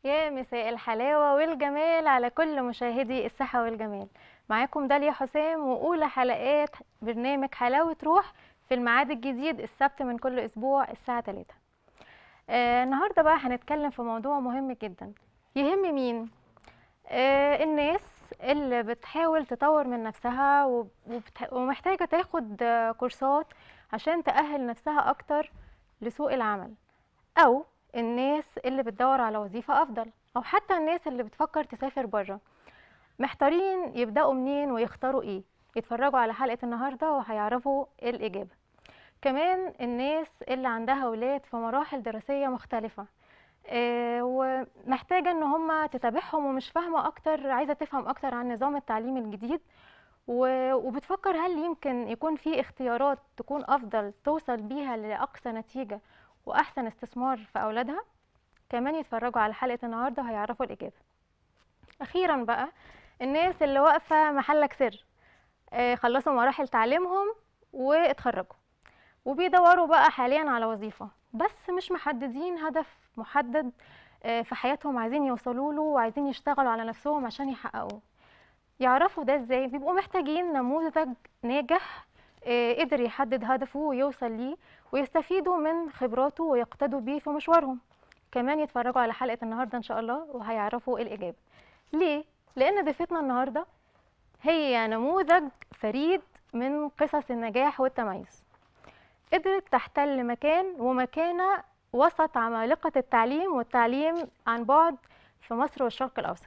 يا مساء الحلاوة والجمال على كل مشاهدي الصحة والجمال معاكم داليا حسام وأولى حلقات برنامج حلاوة روح في الميعاد الجديد السبت من كل أسبوع الساعة 3 آه النهاردة بقى هنتكلم في موضوع مهم جدا يهم مين؟ آه الناس اللي بتحاول تطور من نفسها وبت... ومحتاجة تاخد آه، كورسات عشان تأهل نفسها أكتر لسوق العمل أو الناس اللي بتدور على وظيفة أفضل أو حتى الناس اللي بتفكر تسافر بره محتارين يبدأوا منين ويختاروا إيه يتفرجوا على حلقة النهاردة وهيعرفوا إيه الإجابة كمان الناس اللي عندها ولاد في مراحل دراسية مختلفة آه، ومحتاجة إن هما تتابعهم ومش فاهمة أكتر عايزة تفهم أكتر عن نظام التعليم الجديد و- وبتفكر هل يمكن يكون في اختيارات تكون أفضل توصل بيها لأقصى نتيجة وأحسن استثمار في أولادها كمان يتفرجوا على حلقة النهاردة هيعرفوا الإجابة أخيرا بقى الناس اللي واقفة محلك سر آه، خلصوا مراحل تعليمهم واتخرجوا وبيدوروا بقى حاليا على وظيفة بس مش محددين هدف محدد آه، في حياتهم عايزين يوصلوا له وعايزين يشتغلوا على نفسهم عشان يحققوه يعرفوا ده ازاي بيبقوا محتاجين نموذج ناجح آه، قدر يحدد هدفه ويوصل ليه ويستفيدوا من خبراته ويقتدوا بيه في مشوارهم كمان يتفرجوا على حلقة النهاردة إن شاء الله وهيعرفوا إيه الإجابة ليه؟ لأن ضيفتنا النهاردة هي نموذج فريد من قصص النجاح والتميز قدرت تحتل مكان ومكانة وسط عمالقة التعليم والتعليم عن بعد في مصر والشرق الأوسط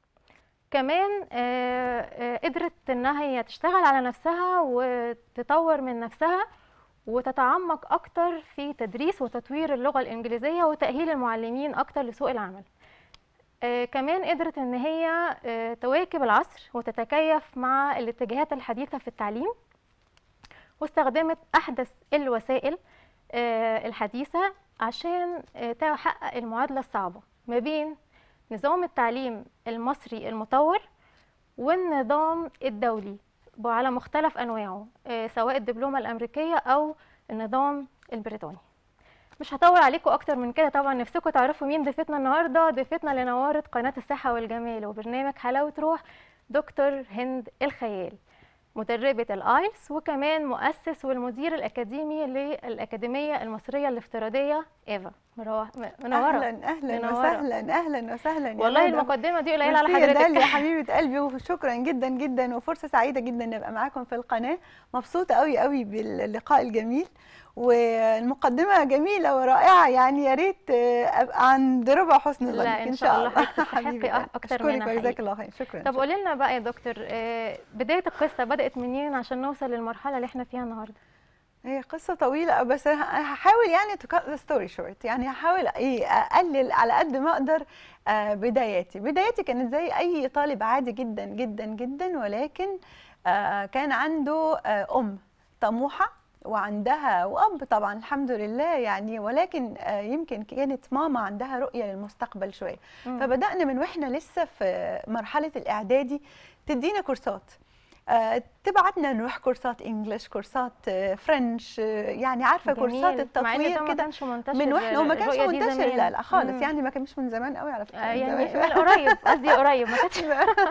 كمان آه، آه، قدرت إنها هي تشتغل على نفسها وتطور من نفسها وتتعمق أكتر في تدريس وتطوير اللغة الإنجليزية وتأهيل المعلمين أكتر لسوق العمل آه، كمان قدرت إن هي آه، تواكب العصر وتتكيف مع الاتجاهات الحديثة في التعليم واستخدمت أحدث الوسائل آه، الحديثة عشان آه، تحقق المعادلة الصعبة ما بين نظام التعليم المصري المطور والنظام الدولي على مختلف أنواعه آه، سواء الدبلومة الأمريكية أو النظام البريطاني مش هطول عليكم أكتر من كده طبعا نفسكم تعرفوا مين ضيفتنا النهاردة ضيفتنا اللي نورت قناة الصحة والجمال وبرنامج حلاوة روح دكتور هند الخيال مدربة الآيلس وكمان مؤسس والمدير الأكاديمي للأكاديمية المصرية الافتراضية إيفا مروح منورة اهلا اهلا منورة. وسهلا اهلا وسهلا يا والله ندى. المقدمة دي قليلة على ميرسي يا حضرتك داليا حبيبه قلبي وشكرا جدا جدا وفرصه سعيده جدا نبقى معاكم في القناه مبسوطه قوي قوي باللقاء الجميل والمقدمه جميله ورائعه يعني يا ريت آه، ابقى عند ربع حسن ظنك لا، إن شاء الله حضرتك تستحقي حبيبة قلبي. أكتر أشكرك منها وجزاك حقيقي. الله خير شكرا طب قولي لنا بقى يا دكتور آه، بداية القصة بدأت منين عشان نوصل للمرحلة اللي احنا فيها النهاردة هي قصة طويلة بس أنا هحاول يعني to cut the story short يعني هحاول ايه اقلل على قد ما اقدر آه، بداياتي بداياتي كانت زي اي طالب عادي جدا جدا جدا ولكن آه، كان عنده آه، ام طموحة وعندها واب طبعا الحمد لله يعني ولكن آه، يمكن كانت ماما عندها رؤية للمستقبل شوية مم. فبدأنا من واحنا لسه في مرحلة الإعدادي تدينا كورسات آه، تبعتنا نروح كورسات انجلش كورسات آه، فرنش آه، يعني عارفه كورسات جميل. مع إن ده التطوير ما كده كانش منتشر من واحنا وما كانش الرؤية دي منتشر زمان. لا لا خالص مم. يعني ما كانش من زمان قوي على فكره آه، من يعني زمان من قريب قصدي قريب ما كانتش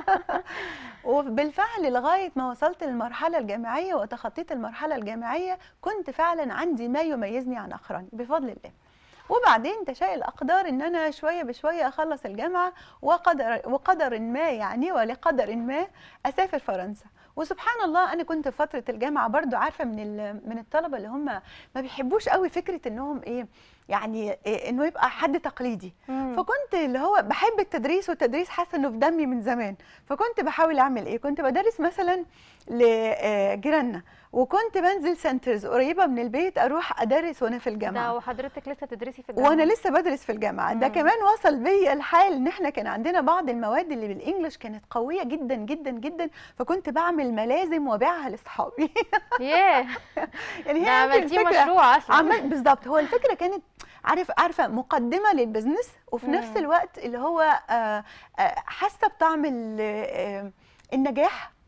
وبالفعل لغايه ما وصلت للمرحله الجامعيه وتخطيت المرحله الجامعيه كنت فعلا عندي ما يميزني عن اقراني بفضل الله وبعدين تشاء الاقدار ان انا شويه بشويه اخلص الجامعه وقدر وقدر ما يعني ولقدر ما اسافر فرنسا وسبحان الله انا كنت في فتره الجامعه برضو عارفه من ال- من الطلبه اللي هم ما بيحبوش قوي فكره انهم ايه يعني إيه انه يبقى حد تقليدي مم. فكنت اللي هو بحب التدريس والتدريس حاسه انه في دمي من زمان فكنت بحاول اعمل ايه كنت بدرس مثلا لجيراننا وكنت بنزل سنترز قريبه من البيت اروح ادرس وانا في ده الجامعه وحضرتك لسه تدرسي في الجامعة وانا لسه بدرس في الجامعه ده مم. كمان وصل بيا الحال ان احنا كان عندنا بعض المواد اللي بالانجلش كانت قويه جدا جدا جدا فكنت بعمل ملازم وابيعها لاصحابي ياه يعني هي ده يمكن عملتيه الفكرة- مشروع أصلا عمل بالظبط هو الفكره كانت عارف عارفه مقدمه للبزنس وفي مم. نفس الوقت اللي هو آه، آه، حاسه بطعم ال- آه، النجاح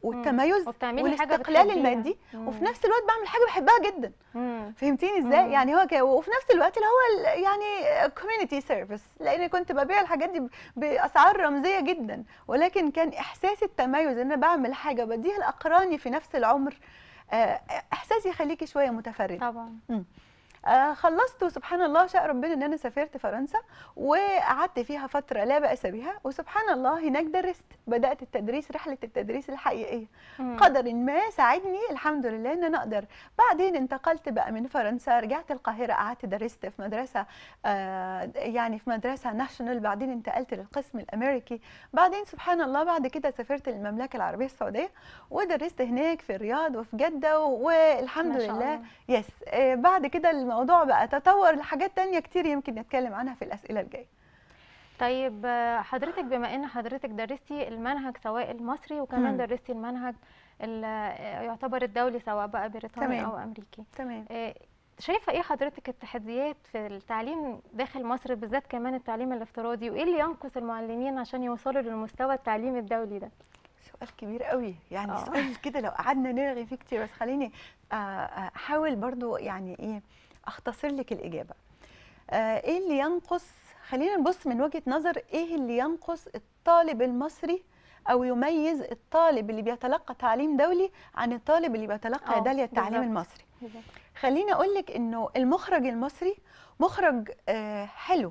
والتميز وبتعملي حاجه والاستقلال بتحبيها. المادي مم. وفي نفس الوقت بعمل حاجه بحبها جدا مم. فهمتيني ازاي مم. يعني هو ك... وفي نفس الوقت اللي هو ال- يعني كوميونتي سيرفيس لان كنت ببيع الحاجات دي ب- باسعار رمزيه جدا ولكن كان احساس التميز ان انا بعمل حاجه بديها لاقراني في نفس العمر آه، احساس يخليكي شويه متفرد طبعا آه، خلصت وسبحان الله شاء ربنا ان انا سافرت فرنسا وقعدت فيها فتره لا باس بها وسبحان الله هناك درست بدات التدريس رحله التدريس الحقيقيه مم. قدر ما ساعدني الحمد لله ان انا اقدر بعدين انتقلت بقى من فرنسا رجعت القاهره قعدت درست في مدرسه آه، يعني في مدرسه ناشونال بعدين انتقلت للقسم الامريكي بعدين سبحان الله بعد كده سافرت للمملكه العربيه السعوديه ودرست هناك في الرياض وفي جده والحمد ما شاء لله الله. يس آه، بعد كده الموضوع بقى تطور لحاجات تانية كتير يمكن نتكلم عنها في الاسئله الجايه طيب آه، حضرتك بما ان حضرتك درستي المنهج سواء المصري وكمان مم. درستي المنهج ال- آه، يعتبر الدولي سواء بقى بريطاني تمام. او امريكي تمام آه، شايفه ايه حضرتك التحديات في التعليم داخل مصر بالذات كمان التعليم الافتراضي وايه اللي ينقص المعلمين عشان يوصلوا للمستوى التعليمي الدولي ده سؤال كبير قوي يعني آه. سؤال كده لو قعدنا نرغي فيه كتير بس خليني آه، آه، احاول برضو يعني ايه اختصر لك الاجابه آه، ايه اللي ينقص خلينا نبص من وجهه نظر ايه اللي ينقص الطالب المصري او يميز الطالب اللي بيتلقى تعليم دولي عن الطالب اللي بيتلقى آه، يا داليا التعليم بالظبط. المصري خليني اقول لك انه المخرج المصري مخرج آه، حلو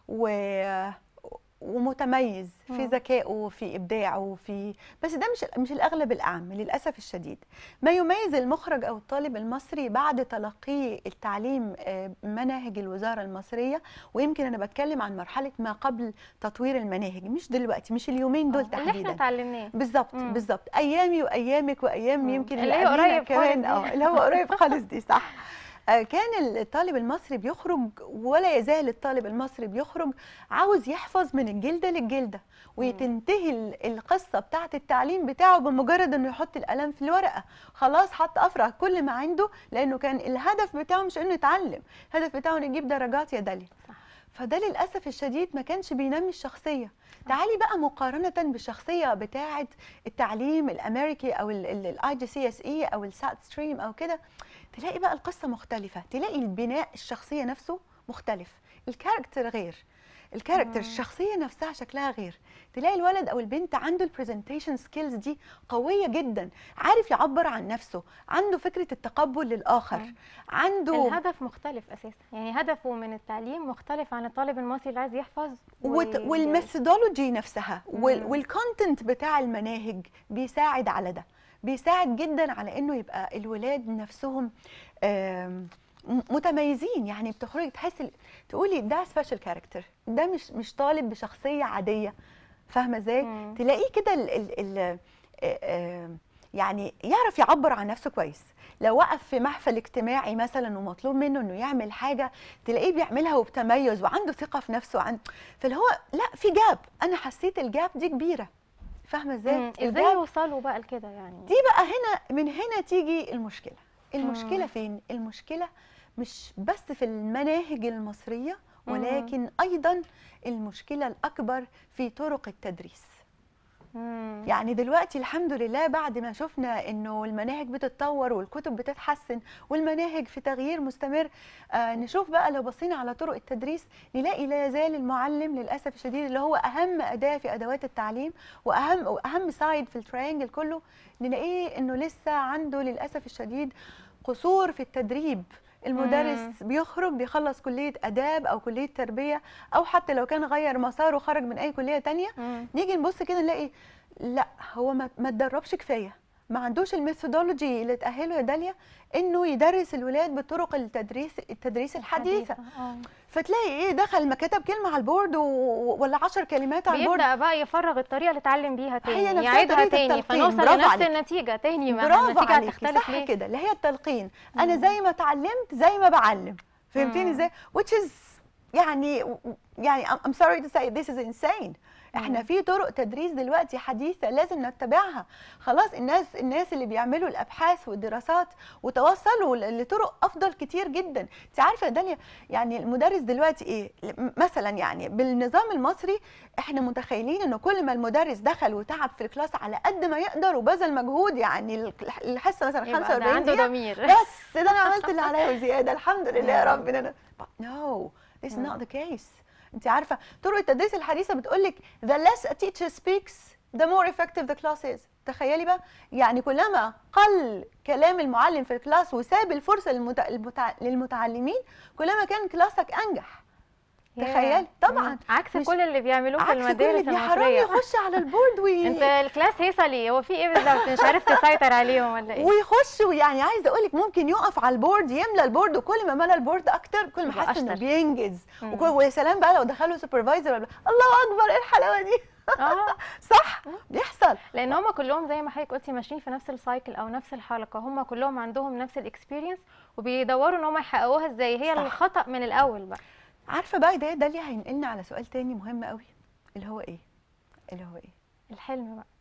و ومتميز في مم. ذكائه وفي ابداعه وفي بس ده مش مش الاغلب الاعم للاسف الشديد ما يميز المخرج او الطالب المصري بعد تلقيه التعليم آه، مناهج الوزاره المصريه ويمكن انا بتكلم عن مرحله ما قبل تطوير المناهج مش دلوقتي مش اليومين دول آه، اللي احنا تحديدا اتعلمناه بالظبط مم. بالظبط ايامي وايامك وايام مم. يمكن اللي هي قبلينا قريب كمان خالص دي. اه اللي هو قريب خالص دي صح آه، كان الطالب المصري بيخرج ولا يزال الطالب المصري بيخرج عاوز يحفظ من الجلده للجلده وتنتهي ال- القصه بتاعه التعليم بتاعه بمجرد انه يحط القلم في الورقه خلاص حط افرغ كل ما عنده لانه كان الهدف بتاعه مش انه يتعلم الهدف بتاعه انه يجيب درجات يا داليا صح. فده للاسف الشديد ما كانش بينمي الشخصيه تعالي بقى مقارنه بالشخصيه بتاعه التعليم الامريكي او الاي جي سي اس اي او السات ستريم او كده تلاقي بقى القصه مختلفه تلاقي البناء الشخصيه نفسه مختلف الكاركتر غير الكاركتر مم. الشخصيه نفسها شكلها غير تلاقي الولد او البنت عنده البرزنتيشن سكيلز دي قويه جدا عارف يعبر عن نفسه عنده فكره التقبل للاخر مم. عنده الهدف مختلف اساسا يعني هدفه من التعليم مختلف عن الطالب المصري اللي عايز يحفظ وت- ويدرس. والميثودولوجي نفسها وال- مم. والكونتنت بتاع المناهج بيساعد على ده بيساعد جدا على انه يبقى الولاد نفسهم آم، م- متميزين يعني بتخرجي تحسي ال- تقولي ده سبيشال كاركتر ده مش مش طالب بشخصيه عاديه فاهمه ازاي مم. تلاقيه كده ال ال ال آه، آه، يعني يعرف يعبر عن نفسه كويس لو وقف في محفل اجتماعي مثلا ومطلوب منه انه يعمل حاجه تلاقيه بيعملها وبتميز وعنده ثقه في نفسه وعن فاللي هو لا في جاب انا حسيت الجاب دي كبيره فاهمه ازاي مم. ازاي الجاب يوصلوا بقى لكده يعني دي بقى هنا من هنا تيجي المشكله المشكله مم. فين المشكله مش بس في المناهج المصريه مم. ولكن ايضا المشكله الاكبر في طرق التدريس مم. يعني دلوقتي الحمد لله بعد ما شفنا انه المناهج بتتطور والكتب بتتحسن والمناهج في تغيير مستمر آه نشوف بقى لو بصينا على طرق التدريس نلاقي لا يزال المعلم للاسف الشديد اللي هو اهم اداه في ادوات التعليم واهم واهم سايد في التريانجل كله نلاقيه انه لسه عنده للاسف الشديد قصور في التدريب المدرس بيخرج بيخلص كلية آداب أو كلية تربية أو حتى لو كان غير مساره وخرج من أي كلية تانية مم. نيجي نبص كده نلاقي لا هو ما ما اتدربش كفايه ما عندوش الميثودولوجي اللي تاهله يا داليا انه يدرس الولاد بطرق التدريس التدريس الحديثه آه. فتلاقي ايه دخل ما كتب كلمه على البورد و... ولا عشر كلمات على البورد بيبدا بقى يفرغ الطريقه اللي اتعلم بيها هي تاني نفسها يعيدها طريقة تاني التلقين. فنوصل برافو لنفس عليكي. النتيجه تاني ما برافو النتيجه عليكي هتختلف صح ليه كده اللي هي التلقين انا مم. زي ما اتعلمت زي ما بعلم فهمتيني مم. ازاي which is يعني يعني I'm I'm sorry to say this is insane احنا مم. في طرق تدريس دلوقتي حديثه لازم نتبعها خلاص الناس الناس اللي بيعملوا الابحاث والدراسات وتوصلوا ل- لطرق افضل كتير جدا انت عارفه يا داليا يعني المدرس دلوقتي ايه م- مثلا يعني بالنظام المصري احنا متخيلين انه كل ما المدرس دخل وتعب في الكلاس على قد ما يقدر وبذل مجهود يعني الح- الحصه مثلا يبقى ده 45 عنده دقيقه ضمير بس ده انا عملت اللي عليا وزياده الحمد لله يا يا رب ان انا But no this is مم. not the case انت عارفه طرق التدريس الحديثه بتقول لك the less a teacher speaks the more effective the class is تخيلي بقى يعني كلما قل كلام المعلم في الكلاس وساب الفرصه للمت... المتع... للمتعلمين كلما كان كلاسك انجح تخيلي طبعا مم. عكس مش- كل اللي بيعملوه في عكس كل المدارس اللي حرام المصريه يخش على البورد وي... انت الكلاس هيصه ليه هو في ايه بالظبط مش عارف تسيطر عليهم ولا ايه ويخش ويعني عايزه اقول لك ممكن يقف على البورد يملى البورد وكل ما ملى البورد اكتر كل ما يبقى حس انه أشطر. بينجز مم. وكل- ويا سلام بقى لو دخلوا سوبرفايزر الله اكبر ايه الحلاوه دي اه صح بيحصل لان هم كلهم زي ما حضرتك قلتي ماشيين في نفس السايكل او نفس الحلقه هم كلهم عندهم نفس الاكسبيرينس وبيدوروا ان هم يحققوها ازاي هي صح. الخطا من الاول بقى عارفه بقى ده ده اللي هينقلنا على سؤال تاني مهم قوي اللي هو ايه اللي هو ايه الحلم بقى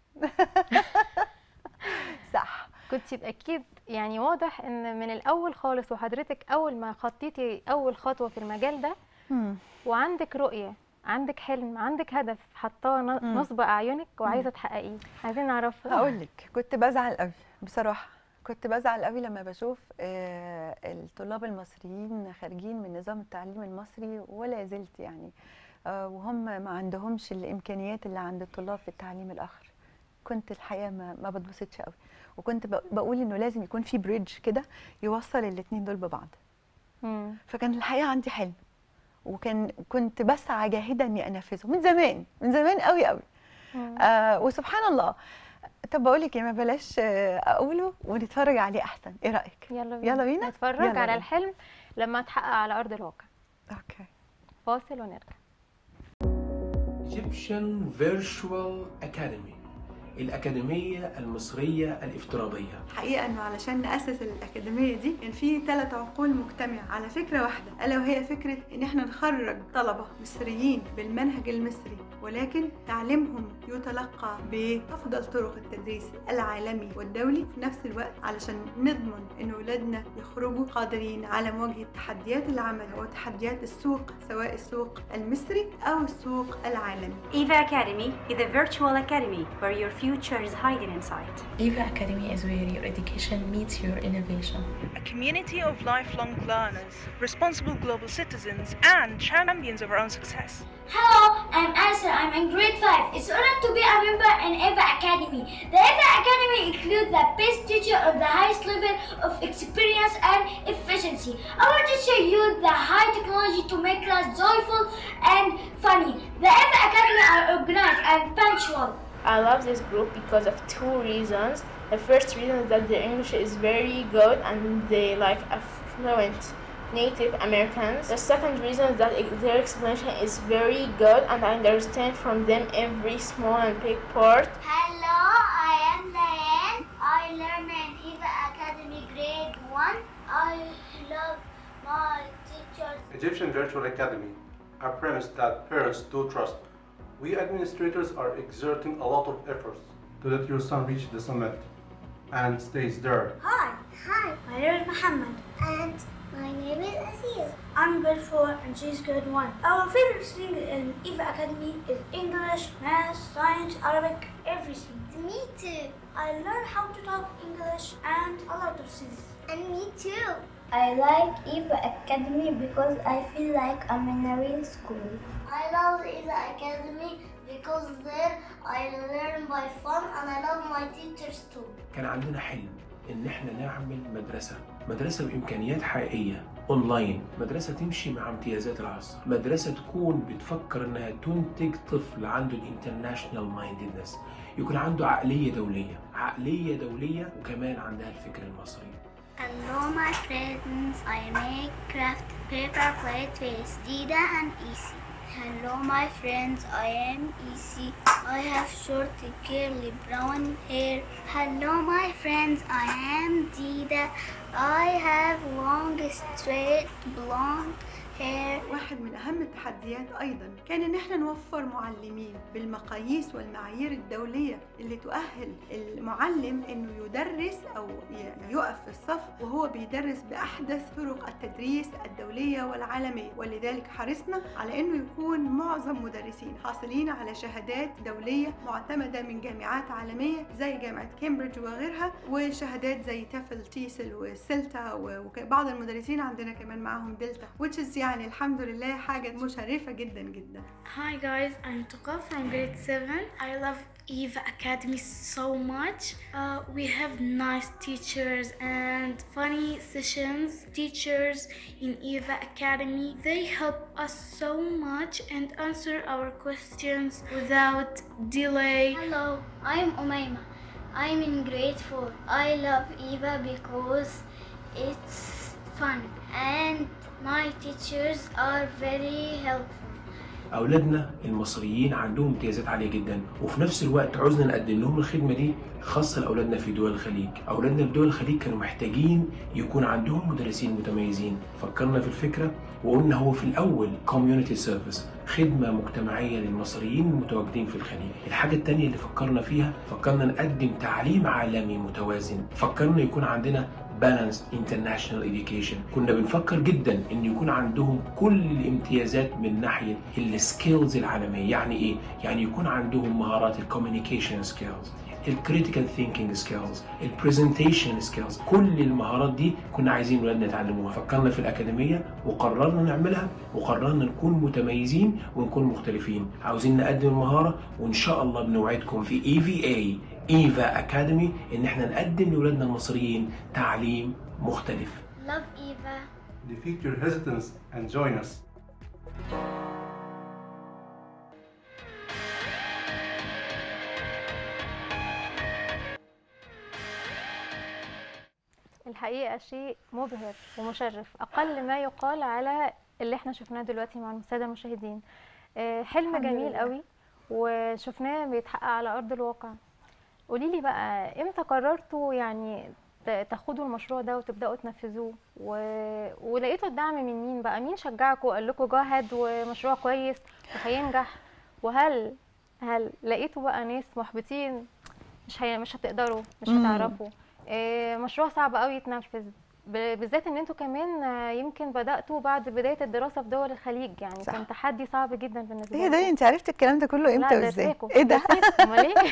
صح كنت اكيد يعني واضح ان من الاول خالص وحضرتك اول ما خطيتي اول خطوه في المجال ده مم. وعندك رؤيه عندك حلم عندك هدف حطاه ن- مم. نصب اعينك وعايزه تحققيه عايزين نعرف هقول لك كنت بزعل قوي بصراحه كنت بزعل قوي لما بشوف آه، الطلاب المصريين خارجين من نظام التعليم المصري ولا زلت يعني آه، وهم ما عندهمش الامكانيات اللي عند الطلاب في التعليم الاخر كنت الحقيقه ما, ما بتبسطش قوي وكنت ب- بقول انه لازم يكون في بريدج كده يوصل الاثنين دول ببعض مم. فكان الحقيقه عندي حلم وكان كنت بسعى جاهده اني انفذه من زمان من زمان قوي قوي مم. آه وسبحان الله طب بقول لك إيه، ما بلاش آه، اقوله ونتفرج عليه احسن ايه رايك يلا بينا يلا بينا؟ نتفرج يلا على بينا. الحلم لما اتحقق على ارض الواقع اوكي فاصل ونرجع Egyptian Virtual Academy الأكاديمية المصرية الافتراضية حقيقة انه علشان نأسس الأكاديمية دي كان في ثلاث عقول مجتمعة على فكرة واحدة ألا وهي فكرة إن احنا نخرج طلبة مصريين بالمنهج المصري ولكن تعليمهم يتلقى بأفضل طرق التدريس العالمي والدولي في نفس الوقت علشان نضمن إن أولادنا يخرجوا قادرين على مواجهة تحديات العمل وتحديات السوق سواء السوق المصري أو السوق العالمي EVA Academy is a virtual academy where your future is hiding inside. EVA Academy is where your education meets your innovation. a community of lifelong learners, responsible global citizens, and champions of our own success. Hello, I'm Aisha. I'm in grade 5. It's honored to be a member in EVA Academy. The EVA Academy includes the best teacher of the highest level of experience and efficiency. Our teacher use the high technology to make class joyful and funny. The EVA Academy are organized and punctual. I love this group because of two reasons. The first reason is that their English is very good and they like affluent Native Americans. The second reason is that ex- their explanation is very good and I understand from them every small and big part. Hello, I am Diane. I learn in EVA Academy grade 1. I love my teachers. Egyptian Virtual Academy are premised that parents do trust. We administrators are exerting a lot of efforts to let your son reach the summit and stays there. Hi. Hi. My name is Muhammad. And my name is Aziz. I'm grade 4 and she's grade 1. Our favorite thing in EVA Academy is English, math, science, Arabic, everything. Me too. I learn how to talk English and a lot of things. And me too. I like EVA Academy because I feel like I'm in a real school. I love EVA Academy because there I learn by fun and I love my teachers too. كان عندنا حلم إن إحنا نعمل مدرسة مدرسة بإمكانيات حقيقية أونلاين مدرسة تمشي مع امتيازات العصر مدرسة تكون بتفكر إنها تنتج طفل عنده الانترناشنال مايندedness يكون عنده عقلية دولية عقلية دولية وكمان عندها الفكر المصري Hello my friends, I make craft paper plate with Dida and Easy. Hello my friends, I am Easy. I have short curly brown hair. Hello my friends, I am Dida. I have long straight blonde واحد من اهم التحديات ايضا كان ان احنا نوفر معلمين بالمقاييس والمعايير الدوليه اللي تؤهل المعلم انه يدرس او يعني يقف في الصف وهو بيدرس باحدث طرق التدريس الدوليه والعالميه ولذلك حرصنا على انه يكون معظم مدرسين حاصلين على شهادات دوليه معتمده من جامعات عالميه زي جامعه كامبريدج وغيرها وشهادات زي تافل تيسل وسلتا وبعض المدرسين عندنا كمان معاهم دلتا which is يعني الحمد لله حاجه مشرفه جدا جدا Hi guys, I'm Tuka from grade 7. I love Eva Academy so much. Uh, we have nice teachers and funny sessions. Teachers in Eva Academy, they help us so much and answer our questions without delay. Hello, I'm Umayma. I'm in grade 4. I love Eva because it's fun and my teachers are very helpful. اولادنا المصريين عندهم امتيازات عاليه جدا وفي نفس الوقت عاوزنا نقدم لهم الخدمه دي خاصه لاولادنا في دول الخليج اولادنا في دول الخليج كانوا محتاجين يكون عندهم مدرسين متميزين فكرنا في الفكره وقلنا هو في الاول كوميونتي سيرفيس خدمه مجتمعيه للمصريين المتواجدين في الخليج الحاجه الثانيه اللي فكرنا فيها فكرنا نقدم تعليم عالمي متوازن فكرنا يكون عندنا بالانس انترناشونال education كنا بنفكر جدا ان يكون عندهم كل الامتيازات من ناحيه السكيلز العالميه يعني ايه يعني يكون عندهم مهارات الكوميونيكيشن سكيلز الكريتيكال ثينكينج سكيلز البرزنتيشن سكيلز كل المهارات دي كنا عايزين ولادنا يتعلموها فكرنا في الاكاديميه وقررنا نعملها وقررنا نكون متميزين ونكون مختلفين عاوزين نقدم المهاره وان شاء الله بنوعدكم في اي في اي ايفا اكاديمي ان احنا نقدم لاولادنا المصريين تعليم مختلف Love Eva. Defeat your hesitance and join us. الحقيقة شيء مبهر ومشرف أقل ما يقال على اللي احنا شفناه دلوقتي مع السادة المشاهدين آه، حلم الحمد جميل لله. قوي وشفناه بيتحقق على أرض الواقع قولي لي بقى امتى قررتوا يعني ت- تاخدوا المشروع ده وتبداوا تنفذوه و... ولقيتوا الدعم من مين بقى مين شجعكم قال لكم جاهد ومشروع كويس وهينجح وهل هل لقيتوا بقى ناس محبطين مش هي... مش هتقدروا مش مم. هتعرفوا إيه مشروع صعب قوي يتنفذ ب- بالذات ان انتوا كمان آه، يمكن بداتوا بعد بدايه الدراسه في دول الخليج يعني صح. كان تحدي صعب جدا بالنسبه ايه لكم ده انت عرفتي الكلام ده كله امتى لا وازاي درساكوا ايه ده درساكوا امال ايه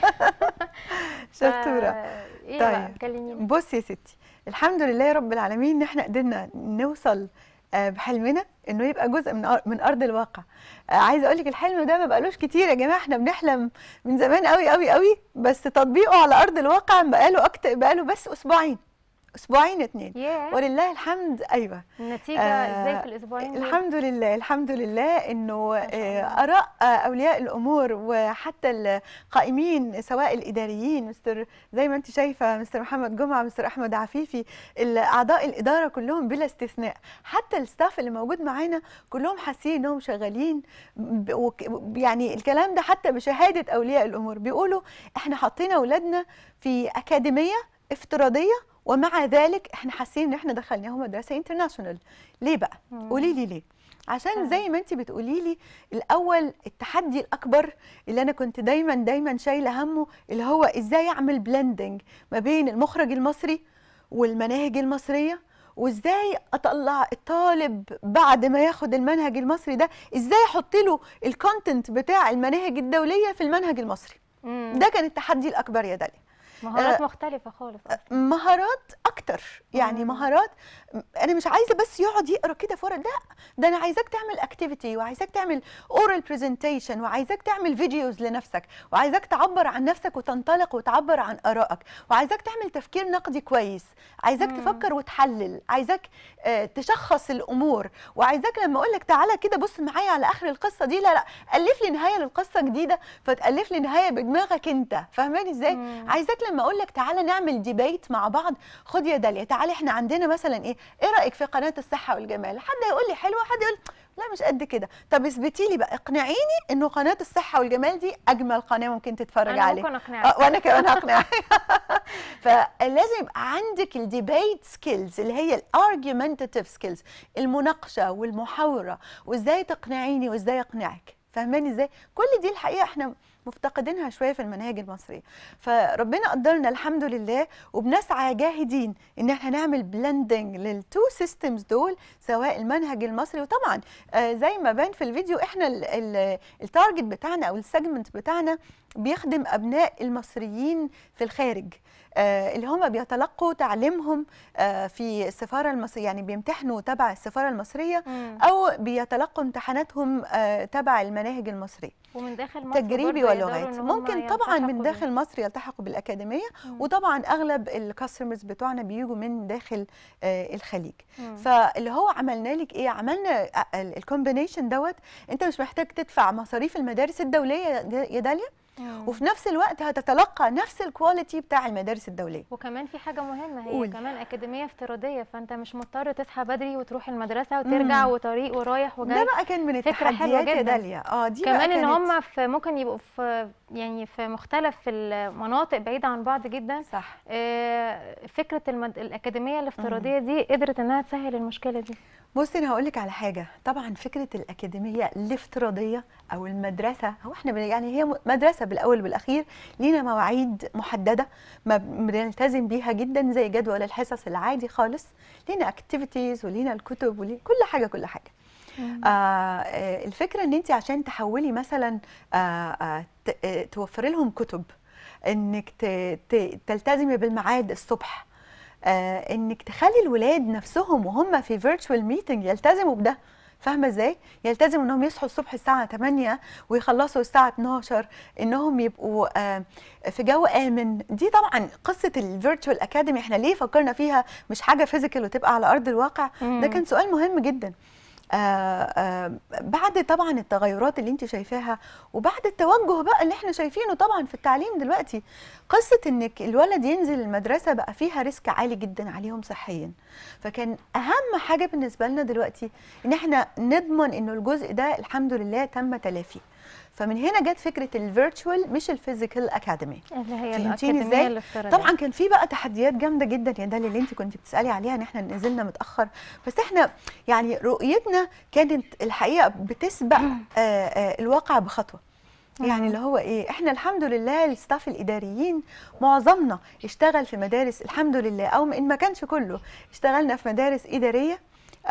شطوره فا- ايه بقى طيب. كلميني بصي يا ستي الحمد لله يا رب العالمين ان احنا قدرنا نوصل آه، بحلمنا انه يبقى جزء من أر- من ارض الواقع آه، عايزه اقول لك الحلم ده ما بقالوش كتير يا جماعه احنا بنحلم من زمان قوي قوي قوي بس تطبيقه على ارض الواقع بقاله اكتر بقاله بس اسبوعين اسبوعين اتنين ياه ولله الحمد ايوه النتيجه آه، ازاي في الاسبوعين دول الحمد لله الحمد لله انه ما شاء آه، الله. اراء آه، اولياء الامور وحتى القائمين سواء الاداريين مستر زي ما انت شايفه مستر محمد جمعه مستر احمد عفيفي ال- اعضاء الاداره كلهم بلا استثناء حتى الستاف اللي موجود معانا كلهم حاسين انهم شغالين ب- وك- يعني الكلام ده حتى بشهاده اولياء الامور بيقولوا احنا حاطين اولادنا في اكاديميه افتراضيه ومع ذلك احنا حاسين ان احنا دخلناهم مدرسه انترناشونال ليه بقى مم. قولي لي ليه عشان فاهمة. زي ما انت بتقولي لي الاول التحدي الاكبر اللي انا كنت دايما دايما شايله همه اللي هو ازاي اعمل بلندنج ما بين المخرج المصري والمناهج المصريه وازاي اطلع الطالب بعد ما ياخد المنهج المصري ده ازاي احط له الكونتنت بتاع المناهج الدوليه في المنهج المصري مم. ده كان التحدي الاكبر يا داليا مهارات آه، مختلفه خالص أصلاً. مهارات اكتر يعني مم. مهارات انا مش عايزه بس يقعد يقرا كده في ورق لا ده انا عايزاك تعمل اكتيفيتي وعايزاك تعمل اورال برزنتيشن وعايزاك تعمل فيديوز لنفسك وعايزاك تعبر عن نفسك وتنطلق وتعبر عن ارائك وعايزاك تعمل تفكير نقدي كويس عايزاك مم. تفكر وتحلل عايزاك آه، تشخص الامور وعايزاك لما اقول لك تعالى كده بص معايا على اخر القصه دي لا لا الف لي نهايه للقصه جديده فتالف لي نهايه بدماغك انت فاهماني ازاي مم. عايزاك لما اقول لك تعالى نعمل ديبيت مع بعض خد يا داليا تعالى احنا عندنا مثلا ايه ايه رايك في قناه الصحه والجمال حد يقول لي حلوه حد يقول لا مش قد كده طب اثبتي لي بقى اقنعيني انه قناه الصحه والجمال دي اجمل قناه ممكن تتفرج انا عليها ممكن اقنعك آه، وانا كمان هقنعك فلازم يبقى عندك الديبيت سكيلز اللي هي الارجيومنتيف سكيلز المناقشه والمحاوره وازاي تقنعيني وازاي اقنعك فاهماني ازاي كل دي الحقيقه احنا مفتقدينها شويه في المناهج المصريه فربنا قدرنا الحمد لله وبنسعى جاهدين ان احنا نعمل بلندنج للتو سيستمز دول سواء المنهج المصري وطبعا آه، زي ما بان في الفيديو احنا ال- ال- التارجت بتاعنا او السيجمنت بتاعنا بيخدم ابناء المصريين في الخارج آه، اللي هم بيتلقوا تعليمهم آه، في السفاره المصريه يعني بيمتحنوا تبع السفاره المصريه مم. او بيتلقوا امتحاناتهم آه، تبع المناهج المصريه ومن داخل مصر تجريبي برضه يقدروا ولغات إن هم ممكن طبعا من يلتحقوا داخل مصر يلتحقوا بالاكاديميه وطبعا اغلب الكاستمرز بتوعنا بيجوا من داخل آه، الخليج مم. فاللي هو عملنا لك ايه عملنا الكومبينيشن دوت انت مش محتاج تدفع مصاريف المدارس الدوليه يا د- يا داليا مم. وفي نفس الوقت هتتلقى نفس الكواليتي بتاع المدارس الدوليه وكمان في حاجة مهمة هي قولي. كمان أكاديمية افتراضية فأنت مش مضطر تصحى بدري وتروح المدرسة وترجع مم. وطريق ورايح وجاي ده بقى كان من فكرة حلوة التحديات يا جدا. داليا اه دي بقى كمان ان كانت- هم في ممكن يبقوا في يعني في مختلف المناطق بعيدة عن بعض جدا صح آه، فكرة المد... الأكاديمية الافتراضية دي قدرت انها تسهل المشكلة دي بصي انا هقول لك على حاجه طبعا فكره الاكاديميه الافتراضيه او المدرسه هو احنا بن- يعني هي م- مدرسه بالاول والاخير لينا مواعيد محدده ما ب- بنلتزم بيها جدا زي جدول الحصص العادي خالص لينا اكتيفيتيز ولينا الكتب ولينا كل حاجه كل حاجه آه آه، الفكره ان انت عشان تحولي مثلا آه آه ت- آه، توفري لهم كتب انك ت- ت- تلتزمي بالميعاد الصبح آه انك تخلي الولاد نفسهم وهم في فيرتشوال ميتنج يلتزموا بده فاهمه ازاي يلتزموا انهم يصحوا الصبح الساعه 8 ويخلصوا الساعه 12 انهم يبقوا آه في جو امن دي طبعا قصه الفيرتشوال اكاديمي احنا ليه فكرنا فيها مش حاجه فيزيكال وتبقى على ارض الواقع ده مم. كان سؤال مهم جدا آه آه بعد طبعا التغيرات اللي انت شايفاها وبعد التوجه بقى اللي احنا شايفينه طبعا في التعليم دلوقتي قصه انك الولد ينزل المدرسه بقى فيها ريسك عالي جدا عليهم صحيا فكان اهم حاجه بالنسبه لنا دلوقتي ان احنا نضمن انه الجزء ده الحمد لله تم تلافيه فمن هنا جت فكره الفيرتشوال مش الفيزيكال اكاديمي اللي هي فهمتيني الأكاديمية ازاي؟ الافتراضية طبعا كان في بقى تحديات جامده جدا يا داليا اللي انت كنت بتسالي عليها ان احنا نزلنا متاخر بس احنا يعني رؤيتنا كانت الحقيقه بتسبق آه آه الواقع بخطوه يعني اللي هو ايه احنا الحمد لله الستاف الاداريين معظمنا اشتغل في مدارس الحمد لله او ان ما كانش كله اشتغلنا في مدارس اداريه آه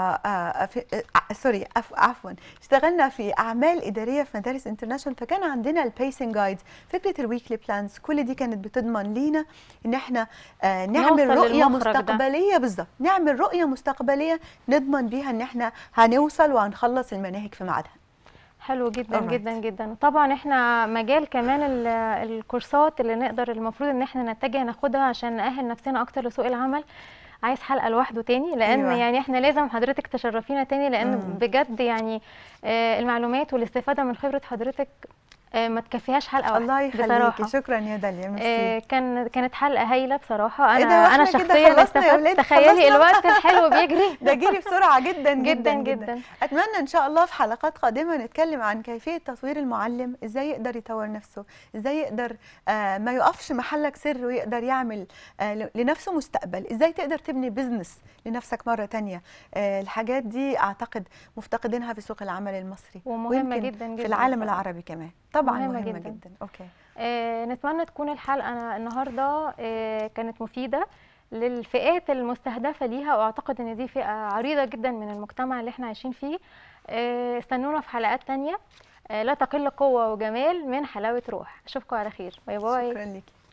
آه في آه سوري عف- عفوا اشتغلنا في اعمال اداريه في مدارس انترناشونال فكان عندنا البيسنج جايدز فكره الويكلي بلانز كل دي كانت بتضمن لينا ان احنا آه نعمل نوصل رؤيه للمخرج ده. مستقبليه بالظبط نعمل رؤيه مستقبليه نضمن بيها ان احنا هنوصل وهنخلص المناهج في ميعادها حلو جدا Alright. جدا جدا طبعا احنا مجال كمان ال- الكورسات اللي نقدر المفروض ان احنا نتجه ناخدها عشان نأهل نفسنا اكتر لسوق العمل عايز حلقه لوحده تاني لان أيوة. يعني احنا لازم حضرتك تشرفينا تاني لان مم. بجد يعني آه، المعلومات والاستفاده من خبره حضرتك آه، ما تكفيهاش حلقه واحده الله بصراحه يخليكي شكرا يا داليا ميرسي آه، كان كانت حلقه هايله بصراحه انا إيه ده، وإحنا انا كده شخصيا خلصنا يا استفدت ولاد، تخيلي خلصنا؟ الوقت الحلو بيجري ده جري بسرعه جدا جدا جدا اتمنى ان شاء الله في حلقات قادمه نتكلم عن كيفيه تطوير المعلم ازاي يقدر يطور نفسه ازاي يقدر آه ما يقفش محلك سر ويقدر يعمل آه ل- لنفسه مستقبل ازاي تقدر تبني بزنس لنفسك مره تانية آه الحاجات دي اعتقد مفتقدينها في سوق العمل المصري ومهمة ويمكن جدا جدا في العالم بصراحة. العربي كمان طبعا مهمة مهمه, جدا. جدا. جدا اوكي آه، نتمنى تكون الحلقة النهاردة آه، كانت مفيدة للفئات المستهدفة ليها وأعتقد إن دي فئة عريضة جدا من المجتمع اللي احنا عايشين فيه آه، استنونا في حلقات تانية آه، لا تقل قوة وجمال من حلاوة روح أشوفكم على خير باي باي شكرا ليكي